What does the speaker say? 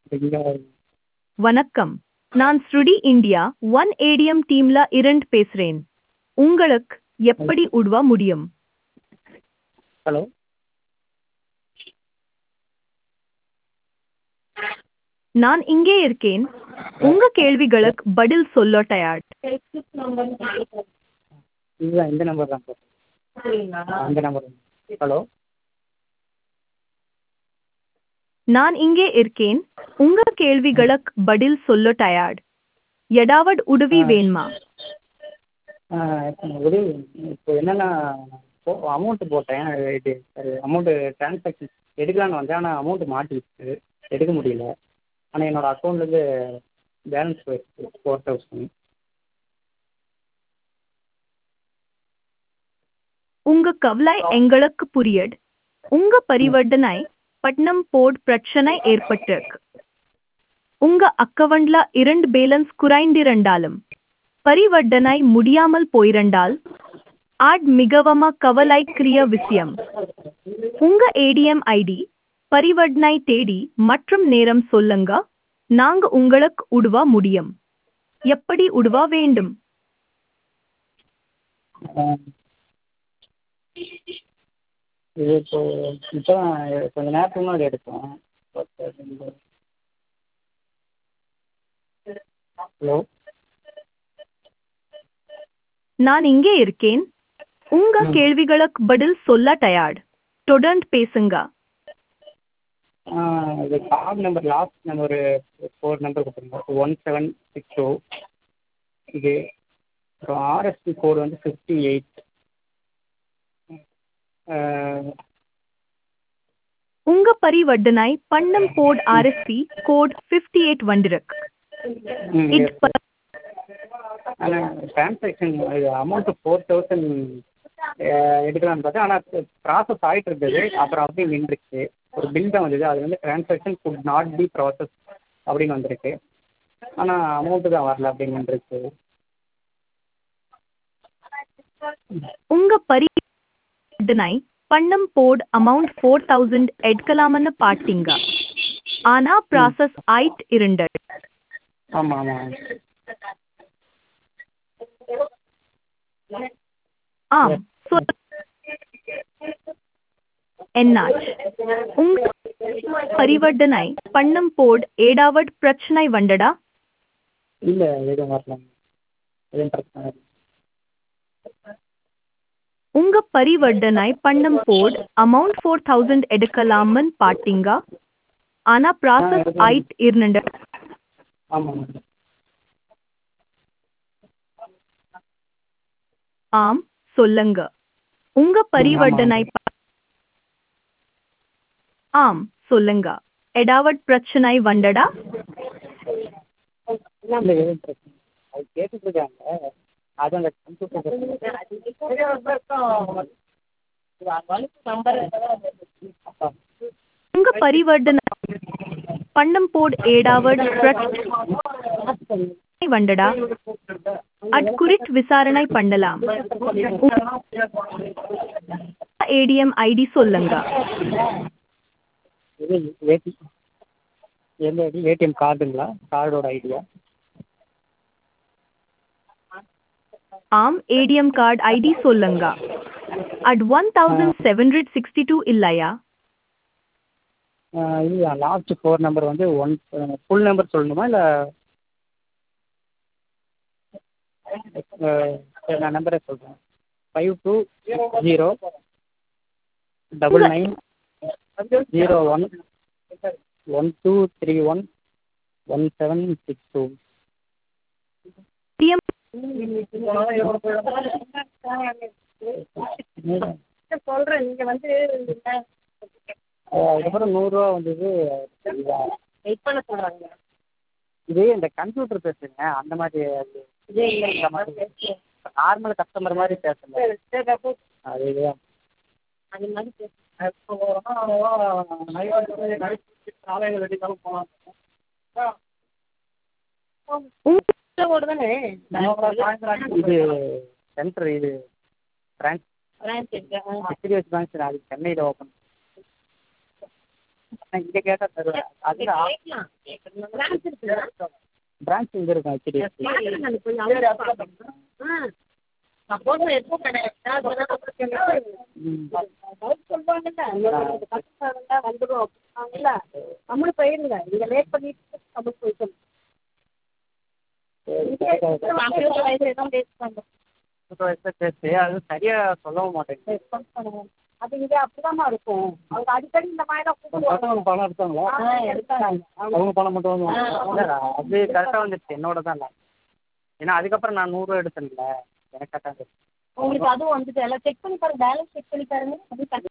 இங்கே வணக்கம் நான் ஸ்ருடி இந்தியா ஒன் ஏடிஎம் டீம்ல இருந்து பேசுறேன் உங்களுக்கு எப்படி உதவ முடியும் ஹலோ நான் இங்கே இருக்கேன் உங்க கேள்விகளுக்கு பதில் சொல்ல தயார் இதுதான் இந்த நம்பர் தான் சார் இந்த நம்பர் ஹலோ நான் இங்கே இருக்கேன் உங்க கேள்விகளுக்கு பதில் சொல்ல தயார் ஏதாவது உதவி வேணுமா உதவி இப்போ என்னென்னா அமௌண்ட்டு போட்டேன் இது அமௌண்ட்டு ட்ரான்ஸாக்ஷன் எடுக்கலான்னு வந்தேன் ஆனால் அமௌண்ட்டு மாட்டிக்கிச்சு எடுக்க முடியல ஆனால் என்னோடய அக்கௌண்ட்லேருந்து பேலன்ஸ் போயிடுச்சு ஃபோர் தௌசண்ட் உங்க கவலை எங்களுக்கு புரியுது உங்க பரிவர்த்தனை பட்னம் போர்ட் பிரச்சனை ஏற்பட்டிருக்கு உங்க அக்கவுண்ட்ல இரண்டு பேலன்ஸ் குறைந்திருந்தாலும் பரிவர்த்தனை முடியாமல் போயிருந்தால் ஆட் மிகவும் கவலைக்குரிய விஷயம் உங்க ஏடிஎம் ஐடி பரிவர்த்தனை தேதி மற்றும் நேரம் சொல்லுங்க நாங்க உங்களுக்கு உதவ முடியும் எப்படி உதவ வேண்டும் இது இப்போ இப்போ தான் கொஞ்ச நேரத்துக்கு முன்னாடி எடுத்தோம் ஹலோ நான் இங்கே இருக்கேன் உங்க கேள்விகளுக்கு பதில் சொல்ல தயார் தொடர்ந்து பேசுங்க இது card number last number four number கொடுத்துருங்க ஒன் செவன் சிக்ஸ் டூ இது அப்புறம் ஆர்எஸ்பி கோடு வந்து ஃபிஃப்டி எயிட் உங்க பரிவர்த்தனை பன்னம் போர்ட் ஆர்எஸ்பி கோட் ஃபிஃப்டி எயிட் வந்திருக்கு இது ப- ஆனால் ட்ரான்சாக்ஷன் இது அமௌண்ட்டு ஃபோர் தௌசண்ட் எடுக்கலாம்னு பார்த்தேன் ஆனால் ப்ராசஸ் ஆகிட்டு இருந்தது அப்புறம் அப்படியே நின்றுச்சு ஒரு பில் தான் வந்தது அது வந்து transaction could not be process அப்படின்னு வந்திருக்கு ஆனால் அமௌண்ட்டு தான் வரல அப்படின்னு நின்றுச்சு உங்க பரிவர்த்தனை பன்னம் போர்ட் அமௌண்ட் ஃபோர் தௌசண்ட் எடுக்கலாம்னு பார்த்தீங்க ஆனா ப்ராசஸ் ஆயிட்டு இருந்தது ஆமாம் ஆமாம் ஆம் சொல் என்னாச்சு உங்க பரிவர்த்தனை பன்னம் போர்ட் ஏடாவட் பிரச்சனை வந்தடா இல்லை எதுவும் வரல எதுவும் பிரச்சனை இல்லை உங்க பரிவர்த்தனை பன்னம் போர்ட் அமௌண்ட் ஃபோர் தௌசண்ட் எடுக்கலாம்னு பார்த்தீங்க ஆனா ப்ராசஸ் ஆயிட்டு இருந்தது ஆமாம் ஆம் சொல்லுங்க உங்க பரிவர்த்தனை ப- ஆம் சொல்லுங்க எடாவட் பிரச்சனை வந்தடா இல்லை எதுவும் பிரச்சனை இல்லை. அது கேட்டுட்டு இருக்காங்க அது அந்த கம்ப்யூட்டர் உங்க பரிவர்த்தனை பன்னம் போர்ட் ஏடாவட் பிரச்சனை வந்தடா அது குறித்து விசாரணை பண்ணலாம் ஏடிஎம் ஐடி சொல்லுங்க இது ஏடி எந்த ஐடி ஏடிஎம் கார்டுங்களா கார்டோட ஐடியா ஆம் ஏடிஎம் கார்டு ஐடி சொல்லுங்க at one thousand seven hundred sixty two இல்லையா இல்லை லாஸ்ட் ஃபோர் நம்பர் வந்து ஒன் ஃபுல் நம்பர் சொல்லணுமா இல்லை சரி நான் நம்பரே சொல்கிறேன் five two zero double nine zero one one two three one one seven six two ATM சொல்றேன் நீங்க வந்து அதுக்கப்புறம் நூறுரூவா வந்தது வெயிட் பண்ண சொல்றாங்க இதே இந்த கம்ப்யூட்டர் பேசுங்க அந்த மாதிரி அது இதே இல்லை இந்த மாதிரி நார்மல் கஸ்டமர் மாதிரி பேசுங்க அது இதுதான் அது மாதிரி பேசு. உங்க ஓடு தானே இது சென்டர் இது பிரான்ச் பிரான்ச் இருக்கு ஆ. ஹெச்டிஎஃப்சி பேங்க் அது சென்னையில் ஓப்பன் நான் இங்கே கேட்டால் தருவேன் அதுதான் கேட்கலாம் பிரான்ச் இருக்குதா பிரான்ச் இங்கே இருக்கும் ஹெச்டிஎஃப்சி பாருங்க நான் கொஞ்சம் அவங்க பார்க்கணும். ஆ சப்போஸ் எதுவும் கிடையாது டவுட் சொல்லுவாங்கல்ல இந்த கஷ்டம் வந்துடும் அப்படின்னாங்கல்ல நம்மளும் போயிருங்க நீங்கள் லேட் பண்ணிட்டு நம்மளுக்கு போயிட்டு கம்ப்யூட்டர் வயசு எதுவும் பேசுவாங்க பேசி அது சரியாக சொல்லவும் மாட்டேங்குது அது இங்கே அப்படிதாம்மா இருக்கும் அவங்க அடிக்கடி இந்த மாதிரி தான் கூப்பிடுவாங்க பசங்க பணம் எடுத்தாங்களா ஆ, எடுத்தாங்க அவங்க அவங்க பணம் மட்டும் வந்து ஆ. இல்ல, அது கரெக்டாக வந்துடுச்சு என்னோட தான் இல்லை ஏன்னா அதுக்கப்புறம் நான் நூறுரூவா எடுத்தேன்ல எனக்கு கரெக்டாக உங்களுக்கு அதுவும் வந்துட்டு எல்லாம் செக் பண்ணி பாருங்க பேலன்ஸ் செக் பண்ணி பாருங்க அது